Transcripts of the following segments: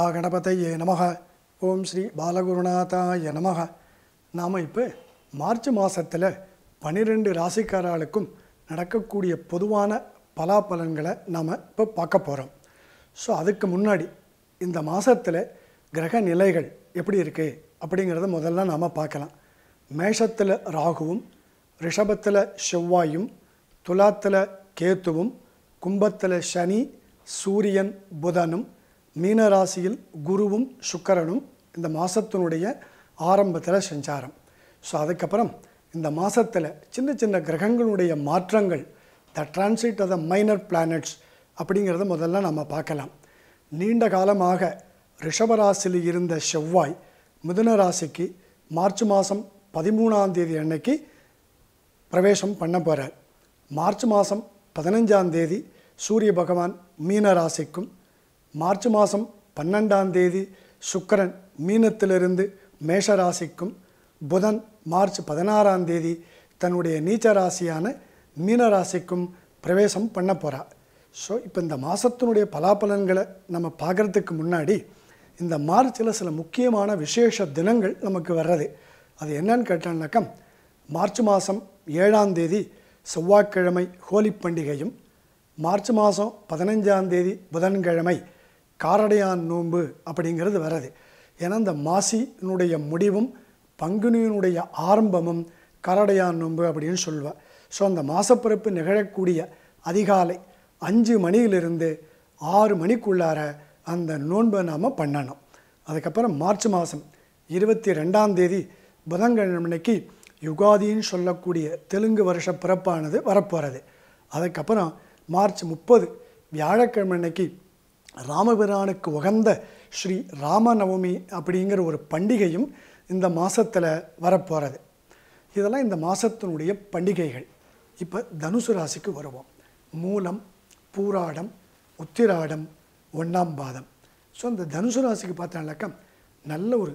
மகாகணபதையே நமக ஓம் ஸ்ரீ பாலகுருநாதாய நமக நாம் இப்போ மார்ச் மாதத்தில் பன்னிரெண்டு ராசிக்காரர்களுக்கும் நடக்கக்கூடிய பொதுவான பலாபலன்களை நாம் இப்போ பார்க்க போகிறோம் ஸோ அதுக்கு முன்னாடி இந்த மாதத்தில் கிரக நிலைகள் எப்படி இருக்குது அப்படிங்கிறத முதல்ல நாம் பார்க்கலாம் மேஷத்தில் ராகுவும் ரிஷபத்தில் செவ்வாயும் துலாத்தில் கேத்துவும் கும்பத்தில் சனி சூரியன் புதனும் மீனராசியில் குருவும் சுக்கிரனும் இந்த மாதத்தினுடைய ஆரம்பத்தில் செஞ்சாரம் ஸோ அதுக்கப்புறம் இந்த மாதத்தில் சின்ன சின்ன கிரகங்களுடைய மாற்றங்கள் the transit of the minor planets அப்படிங்கிறத முதல்ல நம்ம பார்க்கலாம் நீண்ட காலமாக ரிஷபராசியில் இருந்த செவ்வாய் மிதுன ராசிக்கு மார்ச் மாதம் பதிமூணாம் தேதி அன்னைக்கு பிரவேசம் பண்ண போகிறார் மார்ச் மாதம் பதினஞ்சாம் தேதி சூரிய பகவான் மீன ராசிக்கும் மார்ச் மாதம் பன்னெண்டாம் தேதி சுக்கிரன் மீனத்திலிருந்து மேஷ ராசிக்கும் புதன் மார்ச் பதினாறாம் தேதி தன்னுடைய நீச்ச ராசியான மீன ராசிக்கும் பிரவேசம் பண்ண போகிறார் ஸோ இப்போ இந்த மாதத்தினுடைய பலாபலன்களை நம்ம பார்க்குறதுக்கு முன்னாடி இந்த மார்ச்சில் சில முக்கியமான விசேஷ தினங்கள் நமக்கு வர்றது அது என்னன்னு கேட்டோம்னாக்கா மார்ச் மாதம் ஏழாம் தேதி செவ்வாய்க்கிழமை ஹோலி பண்டிகையும் மார்ச் மாதம் பதினஞ்சாம் தேதி புதன்கிழமை காரடையான் நோன்பு அப்படிங்கிறது வர்றது ஏன்னா இந்த மாசினுடைய முடிவும் பங்குனியினுடைய ஆரம்பமும் காரடையான் நோன்பு அப்படின்னு சொல்லுவாள் ஸோ அந்த மாசப்பிறப்பு நிகழக்கூடிய அதிகாலை அஞ்சு மணியிலிருந்து ஆறு மணிக்குள்ளார அந்த நோன்பை நாம் பண்ணணும் அதுக்கப்புறம் மார்ச் மாதம் இருபத்தி ரெண்டாம் தேதி புதன்கிழமைக்கு யுகாதின்னு சொல்லக்கூடிய தெலுங்கு வருஷ பிறப்பானது வரப்போகிறது அதுக்கப்புறம் மார்ச் முப்பது வியாழக்கிழமை அன்னைக்கு ராமபிரானுக்கு உகந்த ஸ்ரீ ராமநவமி அப்படிங்கிற ஒரு பண்டிகையும் இந்த மாதத்தில் வரப்போகிறது இதெல்லாம் இந்த மாதத்தினுடைய பண்டிகைகள் இப்போ தனுசு ராசிக்கு வருவோம் மூலம் பூராடம் உத்திராடம் ஒன்றாம் பாதம் ஸோ இந்த தனுசு ராசிக்கு பார்த்தாலாக்கா நல்ல ஒரு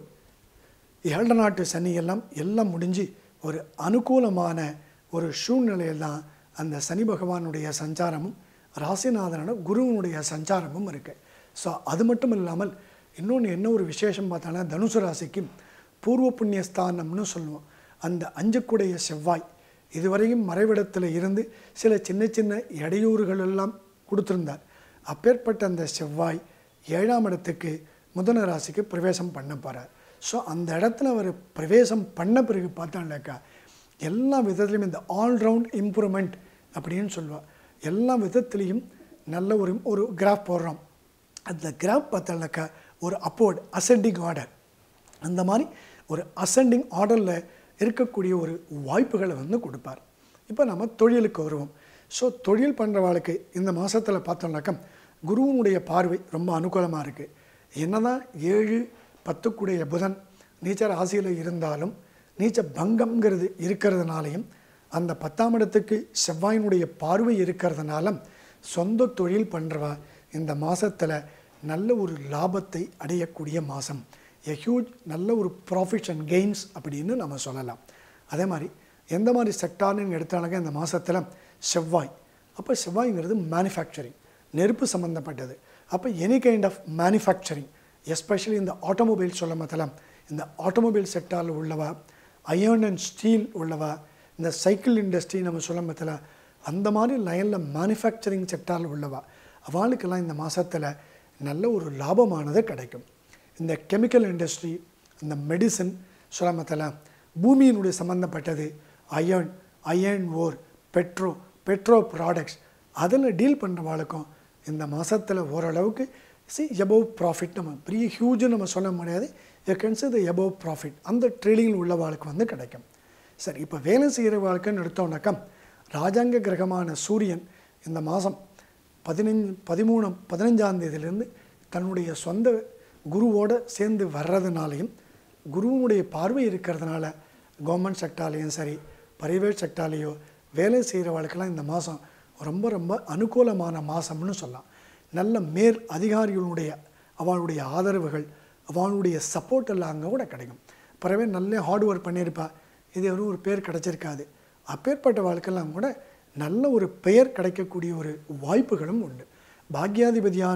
ஏழு நாட்டு சனி எல்லாம் எல்லாம் முடிஞ்சு ஒரு அனுகூலமான ஒரு சூழ்நிலையில் தான் அந்த சனி பகவானுடைய சஞ்சாரமும் ராசிநாதனோட குருவனுடைய சஞ்சாரமும் இருக்குது ஸோ அது மட்டும் இல்லாமல் இன்னொன்று என்ன ஒரு விசேஷம் பார்த்தோன்னா தனுசு ராசிக்கு பூர்வ புண்ணிய ஸ்தானம்னு சொல்லுவோம் அந்த அஞ்சுக்குடைய செவ்வாய் இதுவரையும் மறைவிடத்தில் இருந்து சில சின்ன சின்ன இடையூறுகள் எல்லாம் கொடுத்துருந்தார் அப்பேற்பட்ட அந்த செவ்வாய் ஏழாம் இடத்துக்கு முதன ராசிக்கு பிரவேசம் பண்ண போகிறார் ஸோ அந்த இடத்துல அவர் பிரவேசம் பண்ண பிறகு பார்த்தாண்டாக்கா எல்லா விதத்துலையும் இந்த ஆல்ரவுண்ட் இம்ப்ரூவ்மெண்ட் அப்படின்னு சொல்லுவாள் எல்லா விதத்துலேயும் நல்ல ஒரு ஒரு கிராஃப் போடுறோம் அந்த கிராஃப் பார்த்தாண்டாக்கா ஒரு அப்போர்ட் அசெண்டிங் ஆர்டர் அந்த மாதிரி ஒரு அசெண்டிங் ஆர்டரில் இருக்கக்கூடிய ஒரு வாய்ப்புகளை வந்து கொடுப்பார் இப்போ நம்ம தொழிலுக்கு வருவோம் ஸோ தொழில் பண்ணுறவாளுக்கு இந்த மாதத்தில் பார்த்தோம்னாக்கா குருவனுடைய பார்வை ரொம்ப அனுகூலமாக இருக்குது என்னதான் ஏழு பத்துக்குடைய புதன் நீச்ச ராசியில் இருந்தாலும் நீச்ச பங்கம்ங்கிறது இருக்கிறதுனாலையும் அந்த பத்தாம் இடத்துக்கு செவ்வாயினுடைய பார்வை இருக்கிறதுனால சொந்த தொழில் பண்ணுறவா இந்த மாதத்தில் நல்ல ஒரு லாபத்தை அடையக்கூடிய மாதம் எ ஹியூஜ் நல்ல ஒரு ப்ராஃபிட்ஸ் அண்ட் கெயின்ஸ் அப்படின்னு நம்ம சொல்லலாம் அதே மாதிரி எந்த மாதிரி செக்டார்னு எடுத்தாலுங்க இந்த மாதத்தில் செவ்வாய் அப்போ செவ்வாய்ங்கிறது மேனுஃபேக்சரிங் நெருப்பு சம்மந்தப்பட்டது அப்போ any kind of manufacturing especially இந்த ஆட்டோமொபைல் சொல்ல மத்தலாம் இந்த ஆட்டோமொபைல் செக்டாரில் உள்ளவா அயர்ன் அண்ட் ஸ்டீல் உள்ளவா இந்த சைக்கிள் இண்டஸ்ட்ரி நம்ம சொல்ல மத்தல அந்த மாதிரி லைனில் மேனுஃபேக்சரிங் செக்டாரில் உள்ளவா அவளுக்கெல்லாம் இந்த மாதத்தில் நல்ல ஒரு லாபமானது கிடைக்கும் இந்த கெமிக்கல் இண்டஸ்ட்ரி இந்த மெடிசன் சொல்ல மத்தல பூமியினுடைய சம்மந்தப்பட்டது iron iron ore petro petro products அதில் டீல் பண்ணுறவாளுக்கும் இந்த மாதத்தில் ஓரளவுக்கு சி எபோவ் ப்ராஃபிட் நம்ம பெரிய ஹியூஜ் நம்ம சொல்ல முடியாது you can see the above profit அந்த ட்ரேடிங்கில் உள்ள வாழ்க்கை வந்து கிடைக்கும் சரி இப்போ வேலை செய்கிற வாழ்க்கைன்னு எடுத்தோம்னாக்கா ராஜாங்க கிரகமான சூரியன் இந்த மாதம் பதினஞ்சு பதிமூணு பதினஞ்சாம் தேதியிலேருந்து தன்னுடைய சொந்த குருவோடு சேர்ந்து வர்றதுனாலையும் குருவனுடைய பார்வை இருக்கிறதுனால கவர்மெண்ட் செக்டார்லேயும் சரி பிரைவேட் செக்டார்லேயோ வேலை செய்கிறவர்களுக்கெல்லாம் இந்த மாதம் ரொம்ப ரொம்ப அனுகூலமான மாதம்னு சொல்லலாம் நல்ல மேல் அதிகாரிகளுடைய அவளுடைய ஆதரவுகள் அவளுடைய சப்போர்ட் எல்லாம் அங்கே கூட கிடைக்கும் பிறவே நல்ல ஹார்ட் ஒர்க் பண்ணியிருப்பா இது ஒரு ஒரு பேர் கிடச்சிருக்காது அப்பேற்பட்ட வாழ்க்கையெல்லாம் கூட நல்ல ஒரு பெயர் கிடைக்கக்கூடிய ஒரு வாய்ப்புகளும் உண்டு பாக்யாதிபதியான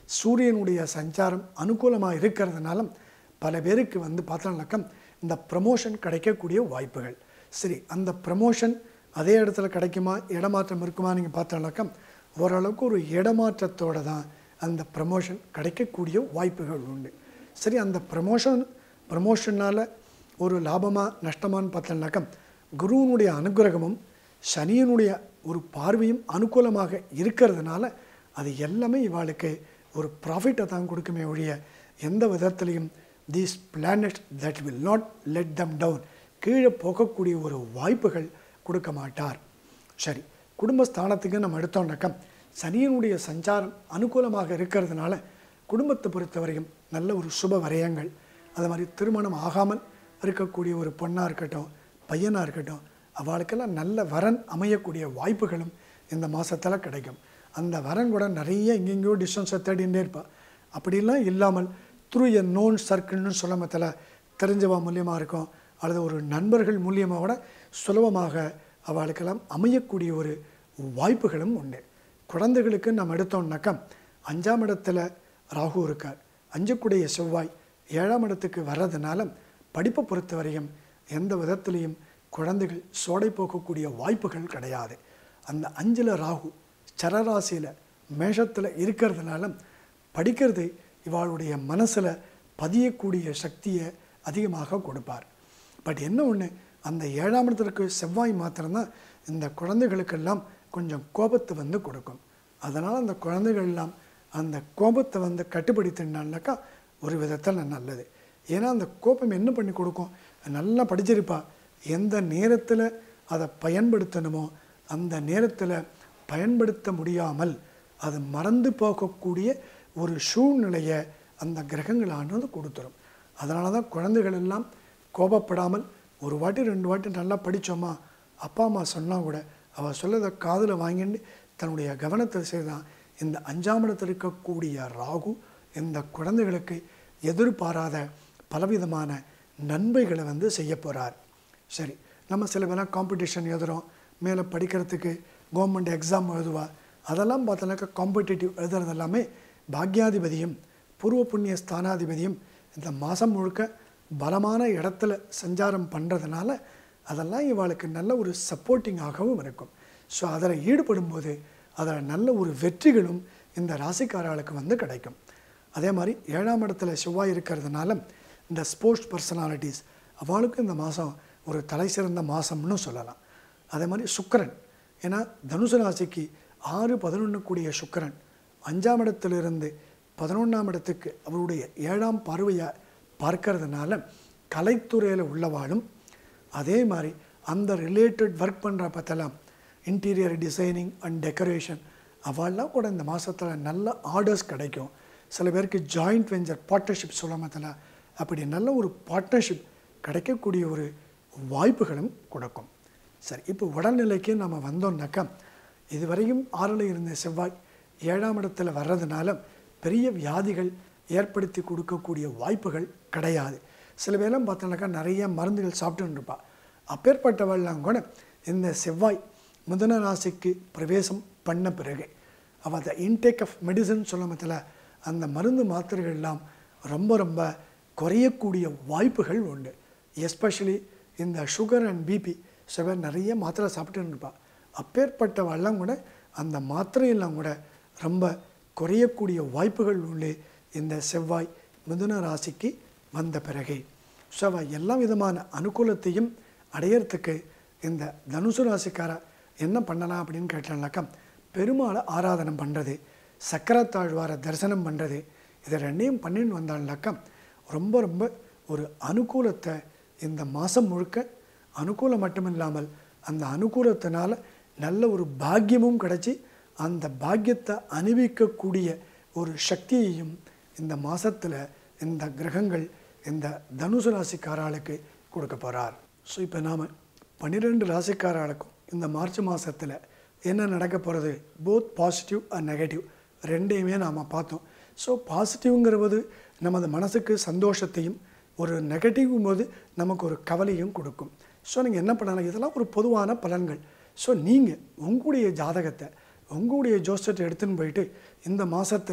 சூரியனுடைய சஞ்சாரம் அனுகூலமாக இருக்கிறதுனால பல பேருக்கு வந்து பார்த்தோம்னாக்கா இந்த ப்ரமோஷன் கிடைக்கக்கூடிய வாய்ப்புகள் சரி அந்த ப்ரமோஷன் அதே இடத்துல கிடைக்குமா இடமாற்றம் இருக்குமா நீங்கள் பார்த்தோம்னாக்கா ஓரளவுக்கு ஒரு இடமாற்றத்தோடு தான் அந்த ப்ரமோஷன் கிடைக்கக்கூடிய வாய்ப்புகள் உண்டு சரி அந்த ப்ரமோஷன் ப்ரமோஷனால் ஒரு லாபமாக நஷ்டமான்னு பார்த்தோம்னாக்கா குருவனுடைய அனுகிரகமும் சனியனுடைய ஒரு பார்வையும் அனுகூலமாக இருக்கிறதுனால அது எல்லாமே இவாளுக்கு ஒரு ப்ராஃபிட்டை தான் கொடுக்குமே ஒழிய எந்த விதத்துலையும் these planet that will not let them down கீழே போகக்கூடிய ஒரு வாய்ப்புகள் கொடுக்க மாட்டார் சரி குடும்பஸ்தானத்துக்கு நம்ம எடுத்தோம்னாக்கா சனியனுடைய சஞ்சாரம் அனுகூலமாக இருக்கிறதுனால குடும்பத்தை பொறுத்தவரையும் நல்ல ஒரு சுப வரையங்கள் அது மாதிரி திருமணம் ஆகாமல் இருக்கக்கூடிய ஒரு பொண்ணாக இருக்கட்டும் பையனாக இருக்கட்டும் அவளுக்கெல்லாம் நல்ல வரன் அமையக்கூடிய வாய்ப்புகளும் இந்த மாதத்தில் கிடைக்கும் அந்த வரன் கூட நிறைய எங்கெங்கேயோ டிஸ்டன்ஸை தேடிகிட்டே இருப்பாள் அப்படிலாம் இல்லாமல் த்ரூ எ நோன் சர்க்கிள்னு சொல்ல மத்தில் தெரிஞ்சவா மூலியமாக இருக்கும் அல்லது ஒரு நண்பர்கள் மூலியமாக கூட சுலபமாக அவளுக்கெல்லாம் அமையக்கூடிய ஒரு வாய்ப்புகளும் உண்டு குழந்தைகளுக்கு நம்ம எடுத்தோம்னாக்கா அஞ்சாம் இடத்துல ராகு இருக்கார் அஞ்சக்கூடிய செவ்வாய் ஏழாம் இடத்துக்கு வர்றதுனால படிப்பை பொறுத்தவரையும் எந்த விதத்துலேயும் குழந்தைகள் சோடை போகக்கூடிய வாய்ப்புகள் கிடையாது அந்த அஞ்சில் ராகு சரராசியில் மேஷத்தில் இருக்கிறதுனால படிக்கிறது இவாளுடைய மனசில் பதியக்கூடிய சக்தியை அதிகமாக கொடுப்பார் பட் என்ன ஒன்று அந்த ஏழாம் இடத்திற்கு செவ்வாய் மாத்திரம்தான் இந்த குழந்தைகளுக்கெல்லாம் கொஞ்சம் கோபத்தை வந்து கொடுக்கும் அதனால் அந்த குழந்தைகள் எல்லாம் அந்த கோபத்தை வந்து கட்டுப்படுத்தினாக்கா ஒரு விதத்தில் நல்லது ஏன்னா அந்த கோபம் என்ன பண்ணி கொடுக்கும் நல்லா படிச்சிருப்பா எந்த நேரத்தில் அதை பயன்படுத்தணுமோ அந்த நேரத்தில் பயன்படுத்த முடியாமல் அது மறந்து போகக்கூடிய ஒரு சூழ்நிலையை அந்த கிரகங்களானது கொடுத்துரும் அதனால தான் குழந்தைகள் எல்லாம் கோபப்படாமல் ஒரு வாட்டி ரெண்டு வாட்டி நல்லா படித்தோமா அப்பா அம்மா சொன்னால் கூட அவள் சொல்லதை காதில் வாங்கிட்டு தன்னுடைய கவனத்தை செய்தான் இந்த அஞ்சாம் இடத்தில் இருக்கக்கூடிய ராகு இந்த குழந்தைகளுக்கு எதிர்பாராத பலவிதமான நன்மைகளை வந்து செய்ய போகிறார் சரி நம்ம சில பேர்லாம் காம்படிஷன் எழுதுகிறோம் மேலே படிக்கிறதுக்கு கவர்மெண்ட் எக்ஸாம் எழுதுவா அதெல்லாம் பார்த்தோன்னாக்கா காம்படிட்டிவ் எழுதுறது எல்லாமே பாக்யாதிபதியும் பூர்வ புண்ணிய ஸ்தானாதிபதியும் இந்த மாதம் முழுக்க பலமான இடத்துல சஞ்சாரம் பண்ணுறதுனால அதெல்லாம் இவாளுக்கு நல்ல ஒரு சப்போர்ட்டிங்காகவும் இருக்கும் ஸோ அதில் ஈடுபடும்போது அதில் நல்ல ஒரு வெற்றிகளும் இந்த ராசிக்காரர்களுக்கு வந்து கிடைக்கும் அதே மாதிரி ஏழாம் இடத்துல செவ்வாய் இருக்கிறதுனால இந்த ஸ்போர்ட்ஸ் பர்சனாலிட்டிஸ் அவளுக்கும் இந்த மாதம் ஒரு தலை சிறந்த மாதம்னு சொல்லலாம் அதே மாதிரி சுக்கரன் ஏன்னா தனுசு ராசிக்கு ஆறு பதினொன்று கூடிய சுக்கரன் அஞ்சாம் இடத்திலிருந்து பதினொன்றாம் இடத்துக்கு அவருடைய ஏழாம் பார்வையை பார்க்கறதுனால கலைத்துறையில் உள்ளவாளும் அதே மாதிரி அந்த ரிலேட்டட் ஒர்க் பண்ணுற பார்த்தலாம் இன்டீரியர் டிசைனிங் அண்ட் டெக்கரேஷன் அவள்லாம் கூட இந்த மாதத்தில் நல்ல ஆர்டர்ஸ் கிடைக்கும் சில பேருக்கு ஜாயிண்ட் வெஞ்சர் பார்ட்னர்ஷிப் சொல்ல மத்தில் அப்படி நல்ல ஒரு பார்ட்னர்ஷிப் கிடைக்கக்கூடிய ஒரு வாய்ப்புகளும் கொடுக்கும் சரி இப்போ உடல்நிலைக்கு நம்ம வந்தோம்னாக்கா இதுவரையும் ஆறில் இருந்த செவ்வாய் ஏழாம் இடத்துல வர்றதுனால பெரிய வியாதிகள் ஏற்படுத்தி கொடுக்கக்கூடிய வாய்ப்புகள் கிடையாது சில பேர்லாம் பார்த்தோம்னாக்கா நிறைய மருந்துகள் சாப்பிட்டுன்னு இருப்பா அப்பேற்பட்டவள்லாம் கூட இந்த செவ்வாய் மிதுன ராசிக்கு பிரவேசம் பண்ண பிறகு அவள் அந்த இன்டேக் ஆஃப் மெடிசன் சொல்ல மத்தில் அந்த மருந்து மாத்திரைகள் எல்லாம் ரொம்ப ரொம்ப குறையக்கூடிய வாய்ப்புகள் உண்டு எஸ்பெஷலி இந்த சுகர் அண்ட் பிபி சில பேர் நிறைய மாத்திரை சாப்பிட்டுன்னு இருப்பாள் அப்பேற்பட்டவெல்லாம் கூட அந்த மாத்திரையெல்லாம் கூட ரொம்ப குறையக்கூடிய வாய்ப்புகள் உண்டு இந்த செவ்வாய் மிதுன ராசிக்கு வந்த பிறகு ஸோ அவள் எல்லா விதமான அனுகூலத்தையும் அடையிறதுக்கு இந்த தனுசு ராசிக்கார என்ன பண்ணலாம் அப்படின்னு கேட்டாங்கனாக்கா பெருமாளை ஆராதனம் பண்ணுறது சக்கரத்தாழ்வாரை தரிசனம் பண்ணுறது இதை ரெண்டையும் பண்ணின்னு வந்தாங்கனாக்கா ரொம்ப ரொம்ப ஒரு அனுகூலத்தை இந்த மாதம் முழுக்க அனுகூலம் மட்டும் இல்லாமல் அந்த அனுகூலத்தினால நல்ல ஒரு பாக்கியமும் கிடச்சி அந்த பாக்கியத்தை அணிவிக்கக்கூடிய ஒரு சக்தியையும் இந்த மாதத்தில் இந்த கிரகங்கள் இந்த தனுசு ராசிக்காராளுக்கு கொடுக்க போகிறார் ஸோ இப்போ நாம் பன்னிரெண்டு ராசிக்காராளுக்கும் இந்த மார்ச் மாதத்தில் என்ன நடக்க போகிறது போத் பாசிட்டிவ் அண்ட் நெகட்டிவ் ரெண்டையுமே நாம் பார்த்தோம் ஸோ பாசிட்டிவ்ங்கிறது நமது மனசுக்கு சந்தோஷத்தையும் ஒரு நெகட்டிவ்ங்கும் போது நமக்கு ஒரு கவலையும் கொடுக்கும் ஸோ நீங்கள் என்ன பண்ணலாம் இதெல்லாம் ஒரு பொதுவான பலன்கள் ஸோ நீங்கள் உங்களுடைய ஜாதகத்தை உங்களுடைய ஜோசியத்தை எடுத்துன்னு போயிட்டு இந்த மாதத்தில்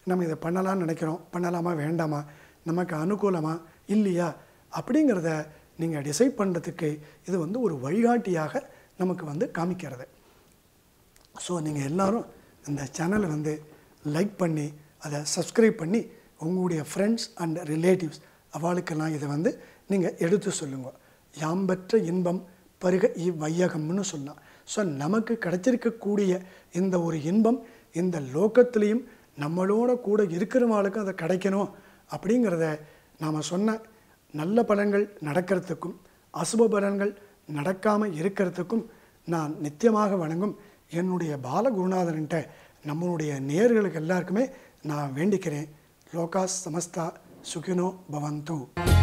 நம்ம இதை பண்ணலாம்னு நினைக்கிறோம் பண்ணலாமா வேண்டாமா நமக்கு அனுகூலமா இல்லையா அப்படிங்கிறத நீங்கள் டிசைட் பண்ணுறதுக்கு இது வந்து ஒரு வழிகாட்டியாக நமக்கு வந்து காமிக்கிறது ஸோ நீங்கள் எல்லாரும் இந்த சேனலை வந்து லைக் பண்ணி அதை சப்ஸ்கிரைப் பண்ணி உங்களுடைய ஃப்ரெண்ட்ஸ் அண்ட் ரிலேட்டிவ்ஸ் அவளுக்கெல்லாம் இதை வந்து நீங்கள் எடுத்து சொல்லுங்க யாம்பற்ற இன்பம் பருக இவ்வையகம்னு சொன்னான் ஸோ நமக்கு கிடைச்சிருக்கக்கூடிய இந்த ஒரு இன்பம் இந்த லோகத்திலையும் நம்மளோட கூட இருக்கிறவங்களுக்கும் அதை கிடைக்கணும் அப்படிங்கிறத நாம் சொன்ன நல்ல பலன்கள் நடக்கிறதுக்கும் அசுப பலன்கள் நடக்காமல் இருக்கிறதுக்கும் நான் நித்தியமாக வணங்கும் என்னுடைய பாலகுருநாதன்கிட்ட நம்மளுடைய நேர்களுக்கு எல்லாருக்குமே நான் வேண்டிக்கிறேன் லோகா சமஸ்தா சுகினோ பவந்து